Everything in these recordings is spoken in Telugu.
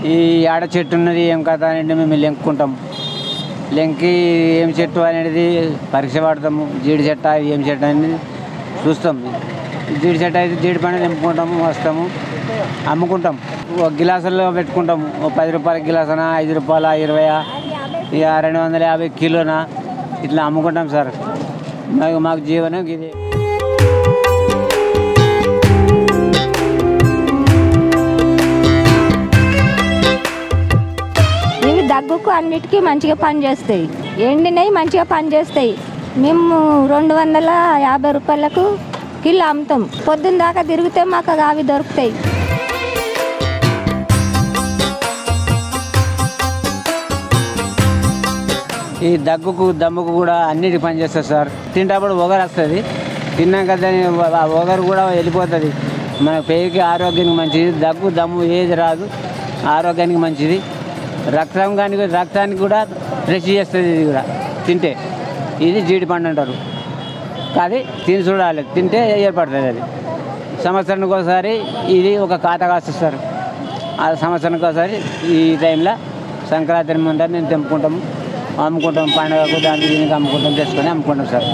ఈ ఆడ చెట్టు ఉన్నది ఏం కథ అనేది మేము లెంకుకుంటాం లెంకి ఏం చెట్టు అనేది పరీక్ష పడతాము జీడి చెట్ట ఏం చెట్టు అనేది చూస్తాం జీడి చెట్టు అయితే జీడి పండు తెంపుకుంటాము వస్తాము అమ్ముకుంటాం ఒక గిలాసుల్లో పెట్టుకుంటాము ఓ పది రూపాయల గిలాసనా ఐదు రూపాయల ఇరవై ఇక రెండు వందల యాభై కిలోనా ఇట్లా అమ్ముకుంటాం సార్ మాకు మాకు జీవనం ఇది ఇవి దగ్గుకు అన్నిటికీ మంచిగా పనిచేస్తాయి ఎండినవి మంచిగా పనిచేస్తాయి మేము రెండు వందల యాభై రూపాయలకు కిలో అమ్ముతాం పొద్దున్న దాకా తిరిగితే మాకు అవి దొరుకుతాయి ఈ దగ్గుకు దమ్ముకు కూడా అన్నిటికి పనిచేస్తుంది సార్ తింటప్పుడు ఒగరు వస్తుంది తిన్నాక దాని ఆ ఒగరు కూడా వెళ్ళిపోతుంది మన పేరుకి ఆరోగ్యానికి మంచిది దగ్గు దమ్ము ఏది రాదు ఆరోగ్యానికి మంచిది రక్తం కానీ రక్తానికి కూడా ఫ్రెష్ చేస్తుంది ఇది కూడా తింటే ఇది జీడి పండు అంటారు అది తిని చూడాలి తింటే ఏర్పడుతుంది అది సంవత్సరానికి ఒకసారి ఇది ఒక కాత కాస్తుంది సార్ ఆ సంవత్సరానికి ఒకసారి ఈ టైంలో సంక్రాంతి ముందర మేము తెంపుకుంటాము అమ్ముకుంటాం పండుగకు దానికి దీనికి అమ్ముకుంటాం తెచ్చుకొని అమ్ముకుంటాం సార్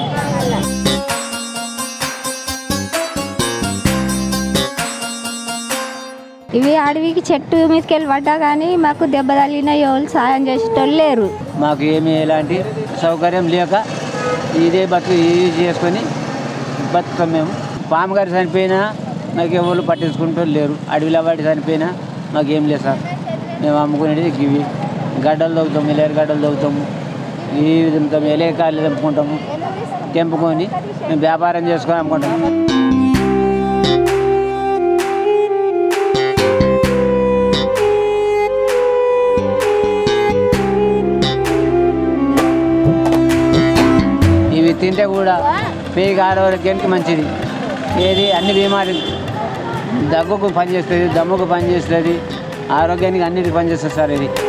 ఇవి అడవికి చెట్టు మీదకి వెళ్ళి పడ్డా కానీ మాకు దెబ్బ తగిలిన ఎవరు సాయం చేసేటోళ్ళు లేరు మాకు ఏమీ ఎలాంటి సౌకర్యం లేక ఇదే బతుకు ఇది చేసుకొని బతుకుతాం మేము పాము గారి చనిపోయినా మాకు ఎవరు పట్టించుకుంటూ లేరు అడవిలో వాడి చనిపోయినా మాకు ఏం లేదు సార్ మేము అమ్ముకునేది ఇవి గడ్డలు తవ్వుతాము ఎలేరు గడ్డలు తవ్వుతాము ఈ విధంగా ఎలేకాయలు తెంపుకుంటాము తెంపుకొని మేము వ్యాపారం చేసుకొని అమ్ముకుంటాము ఇవి తింటే కూడా పేగు ఆరోగ్యానికి మంచిది ఏది అన్ని బీమారీలు దగ్గుకు పనిచేస్తుంది దమ్ముకు పనిచేస్తుంది ఆరోగ్యానికి అన్నిటికి పనిచేస్తుంది సార్ ఇది